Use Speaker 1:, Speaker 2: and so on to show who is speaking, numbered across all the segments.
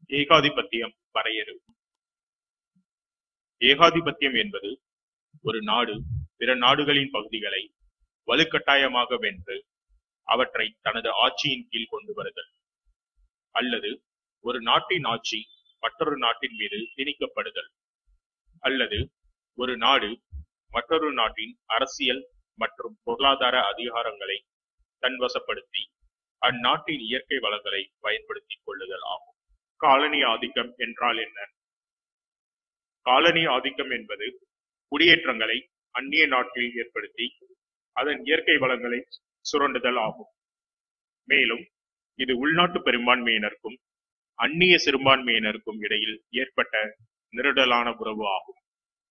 Speaker 1: ஏகாதிபத்தியம் வரையறு ஏகாதிபத்தியம் என்பது ஒரு நாடு பிற நாடுகளின் பகுதிகளை வலுக்கட்டாயமாக வென்று அவற்றை தனது ஆட்சியின் கீழ் கொண்டு வருதல் அல்லது ஒரு நாட்டின் ஆட்சி மற்றொரு நாட்டின் மீது திணிக்கப்படுதல் அல்லது ஒரு நாடு மற்றொரு நாட்டின் அரசியல் மற்றும் பொருளாதார அதிகாரங்களை தன்வசப்படுத்தி அந்நாட்டின் இயற்கை வளங்களை பயன்படுத்திக் கொள்ளுதல் ஆகும் காலனி ஆதிக்கம் என்றால் என்ன காலனி ஆதிக்கம் என்பது குடியேற்றங்களை அந்நிய நாட்டில் ஏற்படுத்தி அதன் இயற்கை வளங்களை சுரண்டுதல் ஆகும் மேலும் இது உள்நாட்டு பெரும்பான்மையினருக்கும் அந்நிய சிறுபான்மையினருக்கும் இடையில் ஏற்பட்ட நெருடலான உறவு ஆகும்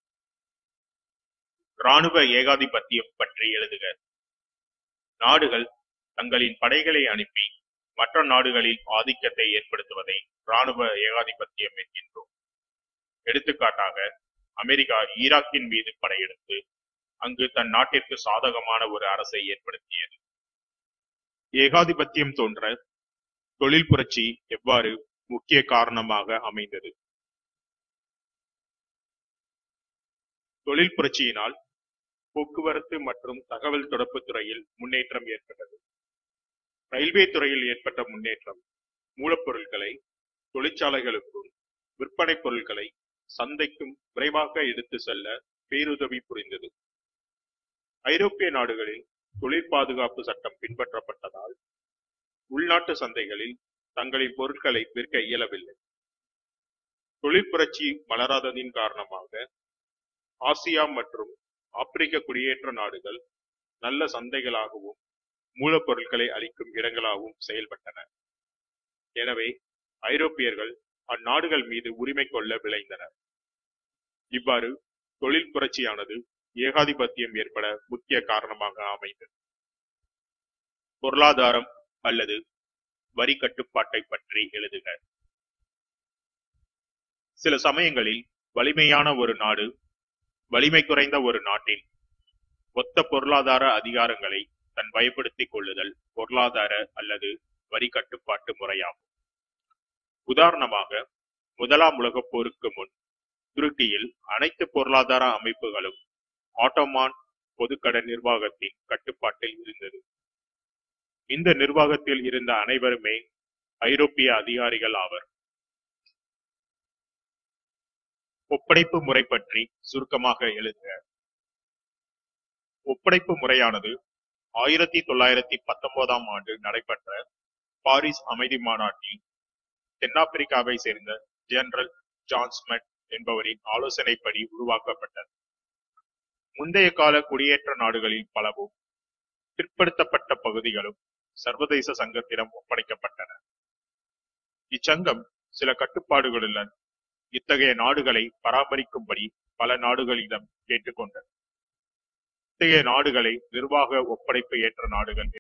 Speaker 1: இராணுவ ஏகாதிபத்தியம் பற்றி எழுதுக நாடுகள் தங்களின் படைகளை அனுப்பி மற்ற நாடுகளில் ஆதிக்கத்தை ஏற்படுத்துவதை இராணுவ ஏகாதிபத்தியம் என்கின்றோம் எடுத்துக்காட்டாக அமெரிக்கா ஈராக்கின் மீது படையெடுத்து அங்கு தன் நாட்டிற்கு சாதகமான ஒரு அரசை ஏற்படுத்தியது ஏகாதிபத்தியம் தோன்ற தொழில் புரட்சி எவ்வாறு முக்கிய காரணமாக அமைந்தது தொழில் புரட்சியினால் போக்குவரத்து மற்றும் தகவல் தொடர்பு துறையில் முன்னேற்றம் ஏற்பட்டது ரயில்வே துறையில் ஏற்பட்ட முன்னேற்றம் மூலப்பொருட்களை தொழிற்சாலைகளுக்கும் விற்பனை பொருட்களை சந்தைக்கும் விரைவாக எடுத்து செல்ல பேருதவி புரிந்தது ஐரோப்பிய நாடுகளில் தொழில் பாதுகாப்பு சட்டம் பின்பற்றப்பட்டதால் உள்நாட்டு சந்தைகளில் தங்களின் பொருட்களை விற்க இயலவில்லை தொழில் புரட்சி வளராததின் காரணமாக ஆசியா மற்றும் ஆப்பிரிக்க குடியேற்ற நாடுகள் நல்ல சந்தைகளாகவும் மூலப்பொருட்களை அளிக்கும் இடங்களாகவும் செயல்பட்டன எனவே ஐரோப்பியர்கள் அந்நாடுகள் மீது உரிமை கொள்ள விளைந்தனர் இவ்வாறு தொழில் புரட்சியானது ஏகாதிபத்தியம் ஏற்பட முக்கிய காரணமாக அமைந்தது பொருளாதாரம் அல்லது வரி கட்டுப்பாட்டை பற்றி எழுதுக சில சமயங்களில் வலிமையான ஒரு நாடு வலிமை குறைந்த ஒரு நாட்டின் ஒத்த பொருளாதார அதிகாரங்களை தன் வயப்படுத்திக் கொள்ளுதல் பொருளாதார அல்லது வரி கட்டுப்பாட்டு முறையாகும் உதாரணமாக முதலாம் உலகப் போருக்கு முன் துருக்கியில் அனைத்து பொருளாதார அமைப்புகளும் ஆட்டோமான் பொதுக்கடன் நிர்வாகத்தின் கட்டுப்பாட்டில் இருந்தது இந்த நிர்வாகத்தில் இருந்த அனைவருமே ஐரோப்பிய அதிகாரிகள் ஆவர் ஒப்படைப்பு முறை பற்றி சுருக்கமாக எழுதுக ஒப்படைப்பு முறையானது ஆயிரத்தி தொள்ளாயிரத்தி பத்தொன்பதாம் ஆண்டு நடைபெற்ற பாரிஸ் அமைதி மாநாட்டில் தென்னாப்பிரிக்காவை சேர்ந்த ஜெனரல் ஜான்ஸ்மெட் என்பவரின் ஆலோசனைப்படி உருவாக்கப்பட்டது முந்தைய கால குடியேற்ற நாடுகளில் பலவும் பிற்படுத்தப்பட்ட பகுதிகளும் சர்வதேச சங்கத்திடம் ஒப்படைக்கப்பட்டன இச்சங்கம் சில கட்டுப்பாடுகளுடன் இத்தகைய நாடுகளை பராமரிக்கும்படி பல நாடுகளிடம் கேட்டுக்கொண்டது இத்தகைய நாடுகளை நிர்வாக ஒப்படைப்பு ஏற்ற நாடுகள்